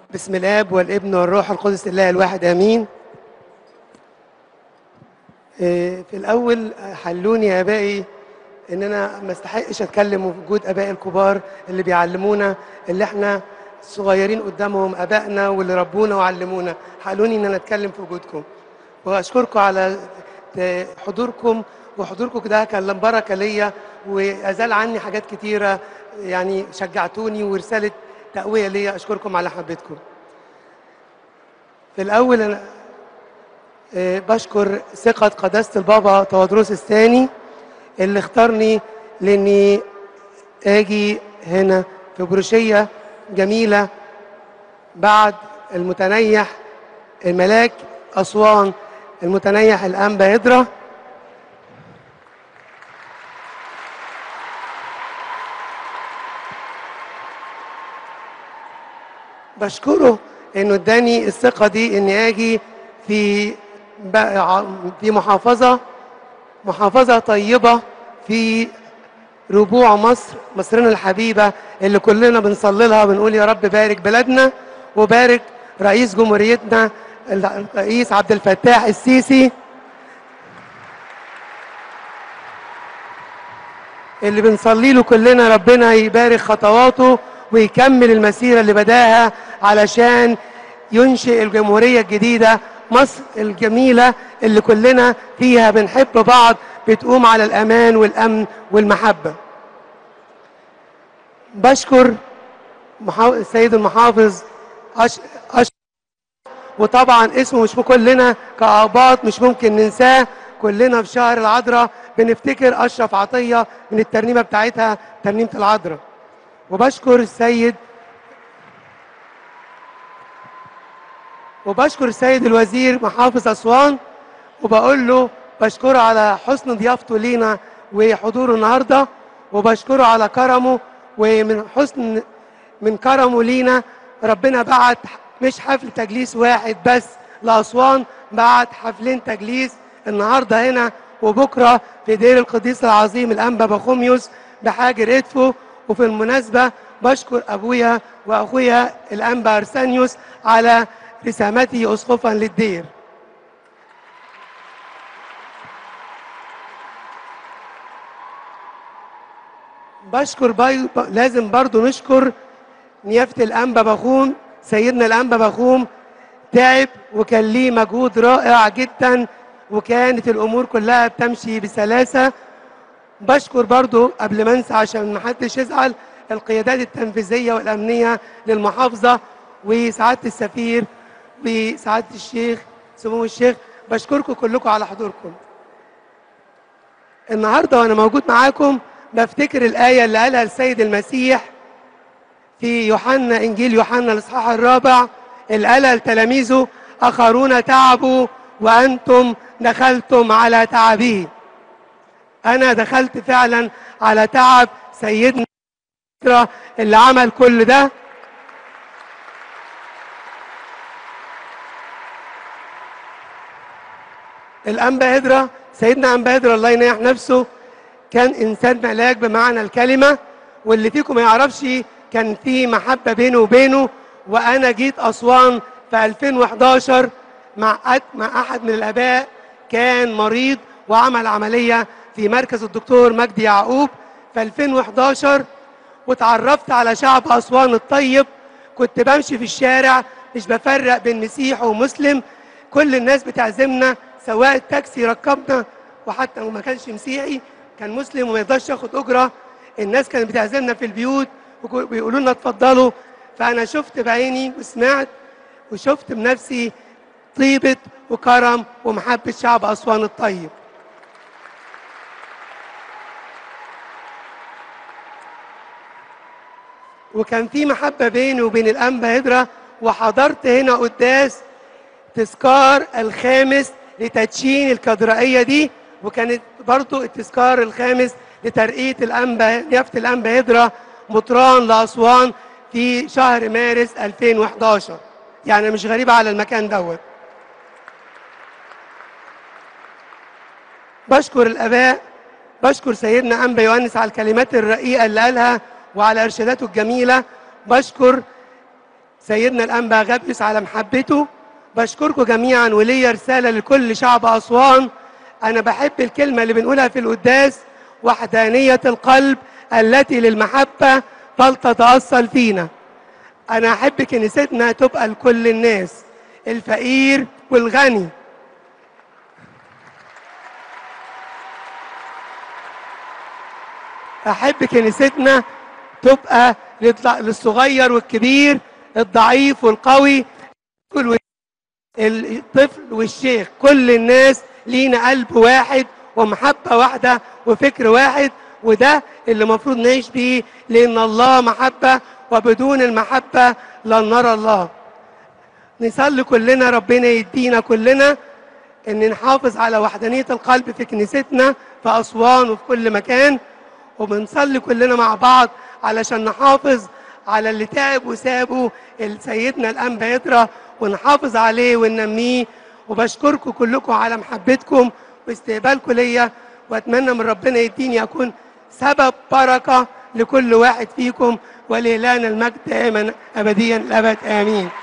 بسم الاب والابن والروح القدس الله الواحد امين إيه، في الاول حلوني يا ابائي ان انا ما استحقش اتكلم في وجود ابائي الكبار اللي بيعلمونا اللي احنا صغيرين قدامهم ابائنا واللي ربونا وعلمونا حلوني ان انا اتكلم في وجودكم واشكركم على ت- حضوركم وحضوركم ده كان بركه ليا وازال عني حاجات كتيره يعني شجعتوني ورساله تقويه ليا اشكركم على حبيتكم في الاول انا آه، بشكر ثقة قداسة البابا تودروس الثاني اللي اختارني لاني اجي هنا في بروشية جميلة بعد المتنيح الملاك أسوان المتنيح الأنبا هدرة بشكره انه اداني الثقه دي اني اجي في بقى- في محافظه محافظه طيبه في ربوع مصر مصرنا الحبيبه اللي كلنا بنصلي لها بنقول يا رب بارك بلدنا وبارك رئيس جمهوريتنا الرئيس عبد الفتاح السيسي اللي بنصلي له كلنا ربنا يبارك خطواته ويكمل المسيرة اللي بداها علشان ينشئ الجمهورية الجديدة مصر الجميلة اللي كلنا فيها بنحب بعض بتقوم على الأمان والأمن والمحبة بشكر محا- السيد المحافظ أش... أش... وطبعا اسمه مش كلنا كآباط مش ممكن ننساه كلنا في شهر العذراء بنفتكر أشرف عطية من الترنيمة بتاعتها ترنيمة العذراء وبشكر السيد وبشكر السيد الوزير محافظ أسوان وبقول له بشكره على حسن ضيافته لينا وحضوره النهارده وبشكره على كرمه ومن حسن من كرمه لينا ربنا بعت مش حفل تجليس واحد بس لأسوان بعت حفلين تجليس النهارده هنا وبكره في دير القديس العظيم الأنبا بخوميوس بحاجر إدفو وفي المناسبة بشكر أبويا وأخويا الأنبا أرسانيوس على رسامته أسقفا للدير بشكر باي... ب... لازم برضو نشكر نيافة الأنبا بخوم سيدنا الأنبا بخوم تعب وكان ليه مجهود رائع جدا وكانت الأمور كلها بتمشي بسلاسة بشكر برضو قبل ما انسى عشان ما حدش يزعل القيادات التنفيذية والأمنية للمحافظة وسعادة السفير وسعادة الشيخ سمو الشيخ بشكركم كلكم على حضوركم النهارده وانا موجود معاكم بفتكر الايه اللي قالها السيد المسيح في يوحنا انجيل يوحنا الاصحاح الرابع اللي قالها لتلاميذه اخرون تعبوا وانتم دخلتم على تعبه انا دخلت فعلا على تعب سيدنا اللي عمل كل ده الأنبا هدرة سيدنا أنبا هدرة الله ينيح نفسه كان إنسان ملاك بمعنى الكلمة واللي فيكم ما يعرفش كان في محبة بينه وبينه وأنا جيت أسوان في 2011 مع أد- مع أحد من الآباء كان مريض وعمل عملية في مركز الدكتور مجدي يعقوب في 2011 وتعرفت على شعب أسوان الطيب كنت بمشي في الشارع مش بفرق بين مسيح ومسلم كل الناس بتعزمنا سواء التاكسي ركبنا وحتى لو ما كانش مسيحي كان مسلم وما يقدرش ياخد اجره الناس كانت بتعزمنا في البيوت وبيقولوا لنا اتفضلوا فانا شفت بعيني وسمعت وشفت بنفسي طيبه وكرم ومحبه شعب اسوان الطيب وكان في محبه بيني وبين الانبا هدره وحضرت هنا قداس تذكار الخامس لتدشين الكاتدرائية دي وكانت برضو التذكار الخامس لترقية الأنبا يافة الأنبا هدرة مطران لأسوان في شهر مارس 2011 يعني مش غريبة على المكان دوت بشكر الآباء بشكر سيدنا أنبا يوحنس على الكلمات الرقيقة اللي قالها وعلى إرشاداته الجميلة بشكر سيدنا الأنبا غابيوس على محبته بشكركم جميعا وليا رسالة لكل شعب أسوان أنا بحب الكلمة اللي بنقولها في القداس وحدانية القلب التي للمحبة فلتتأصل فينا أنا أحب كنيستنا تبقى لكل الناس الفقير والغني أحب كنيستنا تبقى للض- للصغير والكبير الضعيف والقوي كل الطفل والشيخ كل الناس لينا قلب واحد ومحبة واحدة وفكر واحد وده اللي المفروض نعيش بيه لأن الله محبة وبدون المحبة لن نرى الله نصلي كلنا ربنا يدينا كلنا ان نحافظ على وحدانية القلب في كنيستنا في أسوان وفي كل مكان وبنصلي كلنا مع بعض علشان نحافظ على اللي تعب وسابه سيدنا الأنبا يطرى ونحافظ عليه وننميه وبشكركم كلكم على محبتكم واستقبالكم ليا واتمنى من ربنا يديني اكون سبب بركه لكل واحد فيكم ولإلهنا المجد دائما ابديا الابد امين